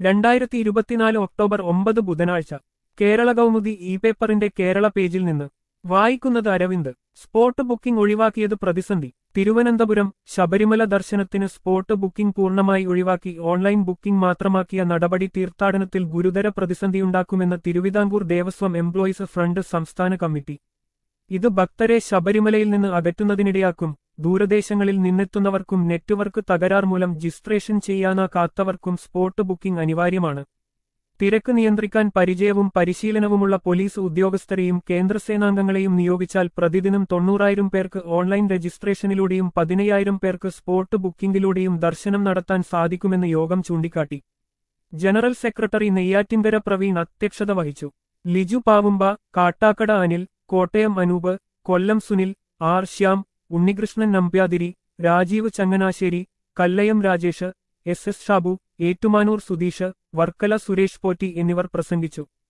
രണ്ടായിരത്തി ഇരുപത്തിനാല് ഒക്ടോബർ ഒമ്പത് ബുധനാഴ്ച കേരള കൗമുദി ഇ പേപ്പറിന്റെ കേരള പേജിൽ നിന്ന് വായിക്കുന്നത് അരവിന്ദ് സ്പോട്ട് ബുക്കിംഗ് ഒഴിവാക്കിയത് പ്രതിസന്ധി തിരുവനന്തപുരം ശബരിമല ദർശനത്തിന് സ്പോട്ട് ബുക്കിംഗ് പൂർണ്ണമായി ഒഴിവാക്കി ഓൺലൈൻ ബുക്കിംഗ് മാത്രമാക്കിയ നടപടി തീർത്ഥാടനത്തിൽ ഗുരുതര പ്രതിസന്ധിയുണ്ടാക്കുമെന്ന് തിരുവിതാംകൂർ ദേവസ്വം എംപ്ലോയീസ് ഫ്രണ്ട് സംസ്ഥാന കമ്മിറ്റി ഇത് ഭക്തരെ ശബരിമലയിൽ നിന്ന് അകറ്റുന്നതിനിടയാക്കും ദൂരദേശങ്ങളിൽ നിന്നെത്തുന്നവർക്കും നെറ്റ്വർക്ക് തകരാർ മൂലം രജിസ്ട്രേഷൻ ചെയ്യാനാകാത്തവർക്കും സ്പോട്ട് ബുക്കിംഗ് അനിവാര്യമാണ് തിരക്ക് നിയന്ത്രിക്കാൻ പരിചയവും പരിശീലനവുമുള്ള പോലീസ് ഉദ്യോഗസ്ഥരെയും കേന്ദ്രസേനാംഗങ്ങളെയും നിയോഗിച്ചാൽ പ്രതിദിനം തൊണ്ണൂറായിരം പേർക്ക് ഓൺലൈൻ രജിസ്ട്രേഷനിലൂടെയും പതിനയ്യായിരം പേർക്ക് സ്പോട്ട് ബുക്കിംഗിലൂടെയും ദർശനം നടത്താൻ സാധിക്കുമെന്ന് യോഗം ചൂണ്ടിക്കാട്ടി ജനറൽ സെക്രട്ടറി നെയ്യാറ്റിൻകര പ്രവീൺ അധ്യക്ഷത വഹിച്ചു Liju Pavumba Kattakada Anil Kottayam Anoop Kollam Sunil R Shyam Unnikrishnan Nambyathiri Rajeev Changanassery Kallayam Rajesh S S Shabu Ettumanoor Sudheesh Varkala Suresh Potti എന്നിവർ പ്രസംഗിച്ചു